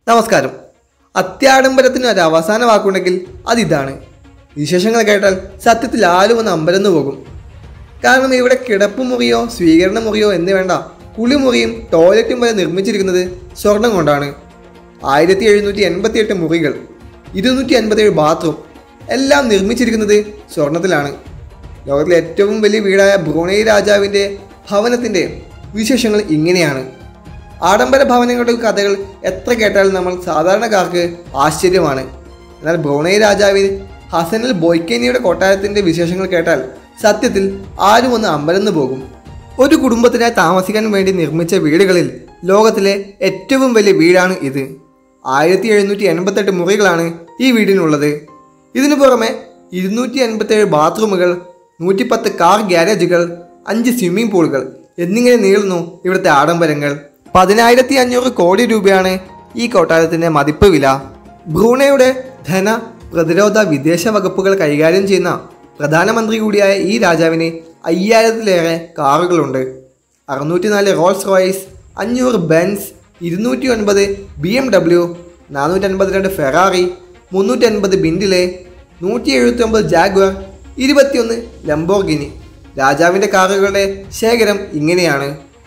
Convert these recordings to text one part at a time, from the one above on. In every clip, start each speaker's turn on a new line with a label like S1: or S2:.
S1: നമസ്കാരം അത്യാഡംബരത്തിന് ഒരു അവസാന വാക്കുണ്ടെങ്കിൽ അതിതാണ് വിശേഷങ്ങൾ കേട്ടാൽ സത്യത്തിൽ ആരും ഒന്ന് അമ്പരന്ന് പോകും കാരണം ഇവിടെ കിടപ്പുമുറിയോ സ്വീകരണ മുറിയോ എന്ന് വേണ്ട കുളിമുറിയും ടോയ്ലറ്റും വരെ നിർമ്മിച്ചിരിക്കുന്നത് സ്വർണം കൊണ്ടാണ് ആയിരത്തി എഴുന്നൂറ്റി എൺപത്തി എട്ട് മുറികൾ ഇരുന്നൂറ്റി അൻപത്തേഴ് ബാത്റൂം എല്ലാം നിർമ്മിച്ചിരിക്കുന്നത് സ്വർണത്തിലാണ് ലോകത്തിലെ ഏറ്റവും വലിയ വീടായ ബ്രൂണൈ രാജാവിൻ്റെ ഭവനത്തിൻ്റെ വിശേഷങ്ങൾ ഇങ്ങനെയാണ് ആഡംബര ഭവനങ്ങളുടെ കഥകൾ എത്ര കേട്ടാലും നമ്മൾ സാധാരണക്കാർക്ക് ആശ്ചര്യമാണ് എന്നാൽ ബ്രൂണൈ രാജാവിന് ഹസനൽ ബോയ്ക്കേനിയുടെ കൊട്ടാരത്തിൻ്റെ വിശേഷങ്ങൾ കേട്ടാൽ സത്യത്തിൽ ആരും ഒന്ന് അമ്പരന്ന് പോകും ഒരു കുടുംബത്തിനായി താമസിക്കാൻ വേണ്ടി നിർമ്മിച്ച വീടുകളിൽ ലോകത്തിലെ ഏറ്റവും വലിയ വീടാണ് ഇത് ആയിരത്തി എഴുന്നൂറ്റി എൺപത്തെട്ട് മുറികളാണ് ഈ വീടിനുള്ളത് ഇതിനു പുറമെ ഇരുന്നൂറ്റി അൻപത്തേഴ് ബാത്റൂമുകൾ നൂറ്റിപ്പത്ത് കാർ ഗ്യാരേജുകൾ അഞ്ച് സ്വിമ്മിംഗ് പൂളുകൾ എന്നിങ്ങനെ നീളുന്നു ഇവിടുത്തെ ആഡംബരങ്ങൾ പതിനായിരത്തി അഞ്ഞൂറ് കോടി രൂപയാണ് ഈ കൊട്ടാരത്തിൻ്റെ മതിപ്പ് വില ബ്രൂണയുടെ ധന പ്രതിരോധ വിദേശ വകുപ്പുകൾ കൈകാര്യം ചെയ്യുന്ന പ്രധാനമന്ത്രി കൂടിയായ ഈ രാജാവിന് അയ്യായിരത്തിലേറെ കാറുകളുണ്ട് അറുന്നൂറ്റി നാല് റോൾസ് റോയ്സ് അഞ്ഞൂറ് ബെൻസ് ഇരുന്നൂറ്റി ഒൻപത് ബി എം ഡബ്ല്യു നാനൂറ്റി അൻപത്തിരണ്ട് ഫെറാറി മുന്നൂറ്റി അൻപത് ബിൻഡിലെ നൂറ്റി എഴുപത്തി ഒമ്പത് ജാഗ്വർ ഇരുപത്തിയൊന്ന് ലംബോർഗിനി രാജാവിൻ്റെ കാറുകളുടെ ശേഖരം ഇങ്ങനെയാണ്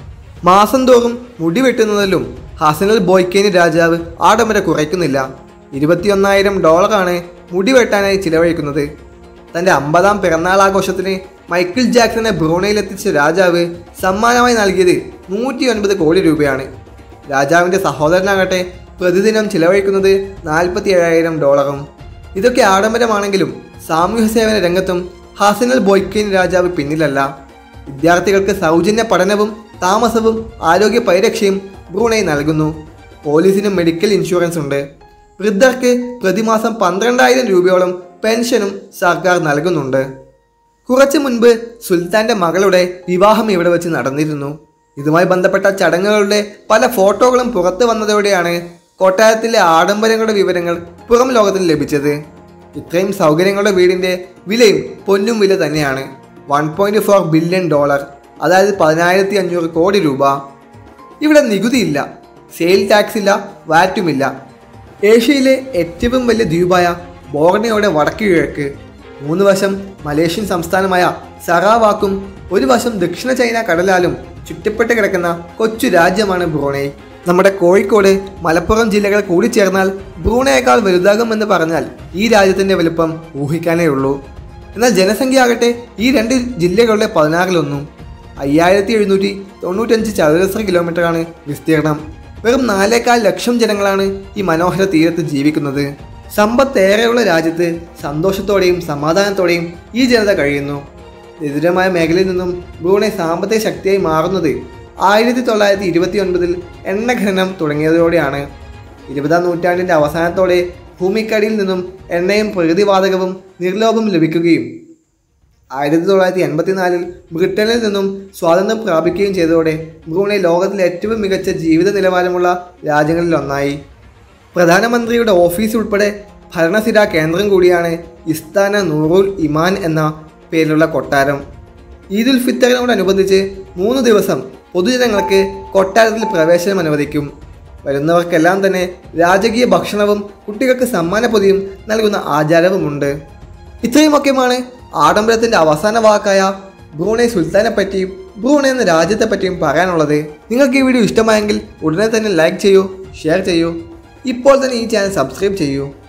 S1: മാസം തോറും മുടി വെട്ടുന്നതിലും ഹസനൽ ബോയ്ക്കേനി രാജാവ് ആഡംബര കുറയ്ക്കുന്നില്ല ഇരുപത്തിയൊന്നായിരം ഡോളറാണ് മുടി വെട്ടാനായി ചിലവഴിക്കുന്നത് തൻ്റെ അമ്പതാം പിറന്നാൾ ആഘോഷത്തിന് മൈക്കിൾ ജാക്സനെ ബ്രൂണയിലെത്തിച്ച രാജാവ് സമ്മാനമായി നൽകിയത് നൂറ്റി ഒൻപത് കോടി രൂപയാണ് രാജാവിൻ്റെ സഹോദരനാകട്ടെ പ്രതിദിനം ചിലവഴിക്കുന്നത് നാൽപ്പത്തി ഏഴായിരം ഡോളറും ഇതൊക്കെ ആഡംബരമാണെങ്കിലും സാമൂഹ്യ സേവന രംഗത്തും ഹസനൽ ബോയ്ക്കേനി രാജാവ് പിന്നിലല്ല വിദ്യാർത്ഥികൾക്ക് സൗജന്യ പഠനവും താമസവും ആരോഗ്യ പരിരക്ഷയും ബ്രൂണൈ നൽകുന്നു പോലീസിനും മെഡിക്കൽ ഇൻഷുറൻസ് ഉണ്ട് വൃദ്ധർക്ക് പ്രതിമാസം പന്ത്രണ്ടായിരം രൂപയോളം പെൻഷനും സർക്കാർ നൽകുന്നുണ്ട് കുറച്ചു മുൻപ് സുൽത്താന്റെ മകളുടെ വിവാഹം ഇവിടെ വെച്ച് നടന്നിരുന്നു ഇതുമായി ബന്ധപ്പെട്ട ചടങ്ങുകളുടെ പല ഫോട്ടോകളും പുറത്തു വന്നതോടെയാണ് കൊട്ടാരത്തിലെ ആഡംബരങ്ങളുടെ വിവരങ്ങൾ പുറം ലോകത്തിന് ലഭിച്ചത് ഇത്രയും സൗകര്യങ്ങളുടെ വീടിന്റെ വിലയും പൊന്നും വില തന്നെയാണ് one point four billion dollar അതായത് പതിനായിരത്തി അഞ്ഞൂറ് കോടി രൂപ ഇവിടെ നികുതിയില്ല സെയിൽ ടാക്സ് ഇല്ല വാറ്റുമില്ല ഏഷ്യയിലെ ഏറ്റവും വലിയ ദ്വീപായ ബോർണിയോയുടെ വടക്ക് കിഴക്ക് മൂന്ന് വശം മലേഷ്യൻ സംസ്ഥാനമായ സറാവാക്കും ഒരു വശം ദക്ഷിണ ചൈന കടലാലും ചുറ്റപ്പെട്ട് കിടക്കുന്ന കൊച്ചു രാജ്യമാണ് ബ്രൂണൈ നമ്മുടെ കോഴിക്കോട് മലപ്പുറം ജില്ലകൾ കൂടിച്ചേർന്നാൽ ബ്രൂണയേക്കാൾ വലുതാകുമെന്ന് പറഞ്ഞാൽ ഈ രാജ്യത്തിൻ്റെ വലുപ്പം ഊഹിക്കാനേ ഉള്ളൂ എന്നാൽ ജനസംഖ്യ ആകട്ടെ ഈ രണ്ട് ജില്ലകളുടെ പതിനാറിലൊന്നും അയ്യായിരത്തി എഴുന്നൂറ്റി തൊണ്ണൂറ്റഞ്ച് ചതുരശ്ര കിലോമീറ്ററാണ് വിസ്തീർണം വെറും നാലേകാൽ ലക്ഷം ജനങ്ങളാണ് ഈ മനോഹര തീരത്ത് ജീവിക്കുന്നത് സമ്പത്തേറെയുള്ള രാജ്യത്ത് സന്തോഷത്തോടെയും സമാധാനത്തോടെയും ഈ ജനത കഴിയുന്നു ദരിദ്രമായ മേഖലയിൽ നിന്നും ബ്രൂണൈ സാമ്പത്തിക ശക്തിയായി മാറുന്നത് ആയിരത്തി തൊള്ളായിരത്തി ഇരുപത്തി ഒൻപതിൽ എണ്ണ ഖനനം തുടങ്ങിയതോടെയാണ് ഇരുപതാം നൂറ്റാണ്ടിൻ്റെ അവസാനത്തോടെ ഭൂമിക്കടിയിൽ നിന്നും എണ്ണയും പ്രകൃതിവാതകവും നിർലോഭം ലഭിക്കുകയും ആയിരത്തി തൊള്ളായിരത്തി എൺപത്തിനാലിൽ ബ്രിട്ടനിൽ നിന്നും സ്വാതന്ത്ര്യം പ്രാപിക്കുകയും ചെയ്തതോടെ ബ്രൂണൈ ലോകത്തിലെ ഏറ്റവും മികച്ച ജീവിത നിലവാരമുള്ള രാജ്യങ്ങളിൽ ഒന്നായി പ്രധാനമന്ത്രിയുടെ ഓഫീസ് ഉൾപ്പെടെ ഭരണസിരാ കേന്ദ്രം കൂടിയാണ് ഇസ്താന നൂറുൽ ഇമാൻ എന്ന പേരിലുള്ള കൊട്ടാരം ഈദുൽ ഫിത്തറിനോടനുബന്ധിച്ച് മൂന്ന് ദിവസം പൊതുജനങ്ങൾക്ക് കൊട്ടാരത്തിൽ പ്രവേശനം അനുവദിക്കും വരുന്നവർക്കെല്ലാം തന്നെ രാജകീയ ഭക്ഷണവും കുട്ടികൾക്ക് സമ്മാന പൊതിയും നൽകുന്ന ആചാരവുമുണ്ട് ഇത്രയുമൊക്കെയുമാണ് ആഡംബരത്തിന്റെ അവസാന വാക്കായ ബ്രൂണൈ സുൽത്താനെ പറ്റിയും ബ്രൂണൈ എന്ന രാജ്യത്തെ പറ്റിയും പറയാനുള്ളത് നിങ്ങൾക്ക് ഈ വീഡിയോ ഇഷ്ടമായെങ്കിൽ ഉടനെ തന്നെ ലൈക്ക് ചെയ്യൂ ഷെയർ ചെയ്യൂ ഇപ്പോൾ തന്നെ ഈ ചാനൽ സബ്സ്ക്രൈബ് ചെയ്യൂ